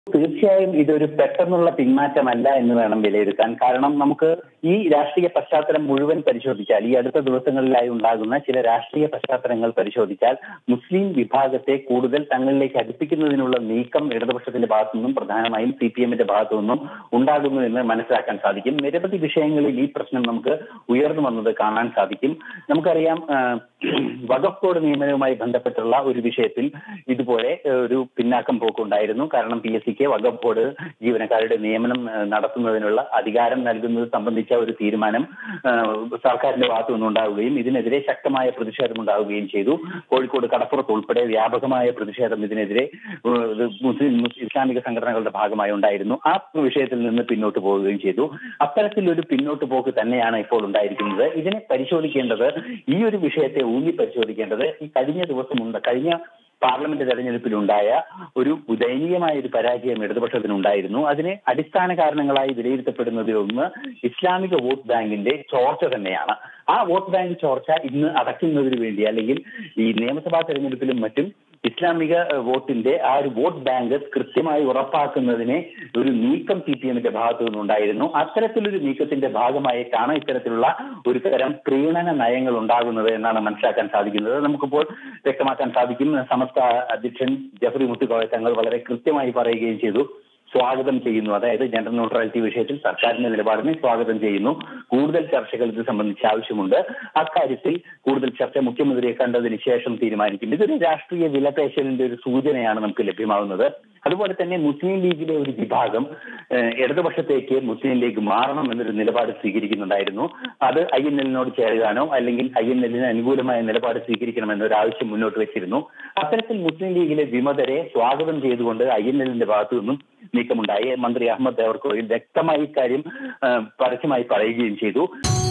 തീർച്ചയായും ഇതൊരു പെട്ടെന്നുള്ള പിന്മാറ്റമല്ല എന്ന് വേണം വിലയിരുത്താൻ കാരണം നമുക്ക് ഈ രാഷ്ട്രീയ പശ്ചാത്തലം മുഴുവൻ പരിശോധിച്ചാൽ ഈ അടുത്ത ദിവസങ്ങളിലായി ഉണ്ടാകുന്ന ചില രാഷ്ട്രീയ പശ്ചാത്തലങ്ങൾ പരിശോധിച്ചാൽ മുസ്ലിം വിഭാഗത്തെ കൂടുതൽ തങ്ങളിലേക്ക് അടുപ്പിക്കുന്നതിനുള്ള നീക്കം ഇടതുപക്ഷത്തിന്റെ ഭാഗത്തു നിന്നും പ്രധാനമായും സി പി എമ്മിന്റെ ഭാഗത്തു നിന്നും ഉണ്ടാകുന്നു എന്ന് മനസ്സിലാക്കാൻ സാധിക്കും നിരവധി വിഷയങ്ങളിൽ ഈ പ്രശ്നം നമുക്ക് ഉയർന്നു വന്നത് കാണാൻ സാധിക്കും നമുക്കറിയാം വഖഫ് ബോർഡ് നിയമനവുമായി ബന്ധപ്പെട്ടുള്ള ഒരു വിഷയത്തിൽ ഇതുപോലെ ഒരു പിന്നാക്കം പോക്കുണ്ടായിരുന്നു കാരണം പി എസ് സിക്ക് വഖഫ് ബോർഡ് ജീവനക്കാരുടെ നിയമനം നടത്തുന്നതിനുള്ള അധികാരം നൽകുന്നത് സംബന്ധിച്ച ഒരു തീരുമാനം സർക്കാരിന്റെ ഭാഗത്തു നിന്നുണ്ടാവുകയും ഇതിനെതിരെ ശക്തമായ പ്രതിഷേധം ഉണ്ടാവുകയും ചെയ്തു കോഴിക്കോട് കടപ്പുറത്ത് ഉൾപ്പെടെ വ്യാപകമായ പ്രതിഷേധം ഇതിനെതിരെ മുസ്ലിം ഇസ്ലാമിക സംഘടനകളുടെ ഭാഗമായി ഉണ്ടായിരുന്നു ആ വിഷയത്തിൽ നിന്ന് പിന്നോട്ട് പോവുകയും ചെയ്തു അത്തരത്തിലൊരു പിന്നോട്ട് പോക്ക് തന്നെയാണ് ഇപ്പോൾ ഉണ്ടായിരിക്കുന്നത് ഇതിനെ പരിശോധിക്കേണ്ടത് ഈ ഒരു വിഷയത്തെ ഊന്നി പരിശോധിക്കേണ്ടത് ഈ കഴിഞ്ഞ ദിവസമുണ്ട് കഴിഞ്ഞ പാർലമെന്റ് തെരഞ്ഞെടുപ്പിലുണ്ടായ ഒരു ദയനീയമായ ഒരു പരാജയം ഇടതുപക്ഷത്തിനുണ്ടായിരുന്നു അതിന് അടിസ്ഥാന കാരണങ്ങളായി വിലയിരുത്തപ്പെടുന്നതിലൊന്ന് ഇസ്ലാമിക വോട്ട് ബാങ്കിന്റെ ചോർച്ച തന്നെയാണ് ആ വോട്ട് ബാങ്ക് ചോർച്ച ഇന്ന് അടയ്ക്കുന്നതിന് വേണ്ടി അല്ലെങ്കിൽ ഈ നിയമസഭാ തെരഞ്ഞെടുപ്പിലും മറ്റും ഇസ്ലാമിക വോട്ടിന്റെ ആ ഒരു വോട്ട് ബാങ്ക് കൃത്യമായി ഉറപ്പാക്കുന്നതിനെ ഒരു നീക്കം സി പി എമ്മിന്റെ ഭാഗത്തു നിന്നുണ്ടായിരുന്നു അത്തരത്തിലൊരു നീക്കത്തിന്റെ ഭാഗമായിട്ടാണ് ഇത്തരത്തിലുള്ള ഒരു തരം പ്രീണന നയങ്ങൾ ഉണ്ടാകുന്നത് എന്നാണ് മനസ്സിലാക്കാൻ സാധിക്കുന്നത് നമുക്കിപ്പോൾ വ്യക്തമാക്കാൻ സാധിക്കും സമസ്ത അധ്യക്ഷൻ ജഫറി മുത്തുകോയ തങ്ങൾ വളരെ കൃത്യമായി പറയുകയും ചെയ്തു സ്വാഗതം ചെയ്യുന്നു അതായത് ജെൻഡർ ന്യൂട്രാലിറ്റി വിഷയത്തിൽ സർക്കാരിന്റെ നിലപാടിനെ സ്വാഗതം ചെയ്യുന്നു കൂടുതൽ ചർച്ചകൾ ഇത് സംബന്ധിച്ച് ആവശ്യമുണ്ട് അക്കാര്യത്തിൽ കൂടുതൽ ചർച്ച മുഖ്യമന്ത്രിയെ കണ്ടതിന് ശേഷം തീരുമാനിക്കും ഇതൊരു രാഷ്ട്രീയ വിലപേശലിന്റെ ഒരു സൂചനയാണ് നമുക്ക് ലഭ്യമാവുന്നത് അതുപോലെ തന്നെ മുസ്ലിം ലീഗിലെ ഒരു വിഭാഗം ഇടതുപക്ഷത്തേക്ക് മുസ്ലിം ലീഗ് മാറണം എന്നൊരു നിലപാട് സ്വീകരിക്കുന്നുണ്ടായിരുന്നു അത് ഐ എൻ എല്ലിനോട് ചേരുവാനോ അല്ലെങ്കിൽ ഐ എൻ എല്ലിന് അനുകൂലമായ നിലപാട് സ്വീകരിക്കണമെന്നൊരു ആവശ്യം മുന്നോട്ട് വെച്ചിരുന്നു അത്തരത്തിൽ മുസ്ലിം ലീഗിലെ വിമതരെ സ്വാഗതം ചെയ്തുകൊണ്ട് ഐ എൻ എല്ലിന്റെ ഭാഗത്തു നിന്നും നീക്കമുണ്ടായി മന്ത്രി അഹമ്മദ് ദേവർക്കോയിൽ വ്യക്തമായി ഇക്കാര്യം പരസ്യമായി പറയുകയും ചെയ്തു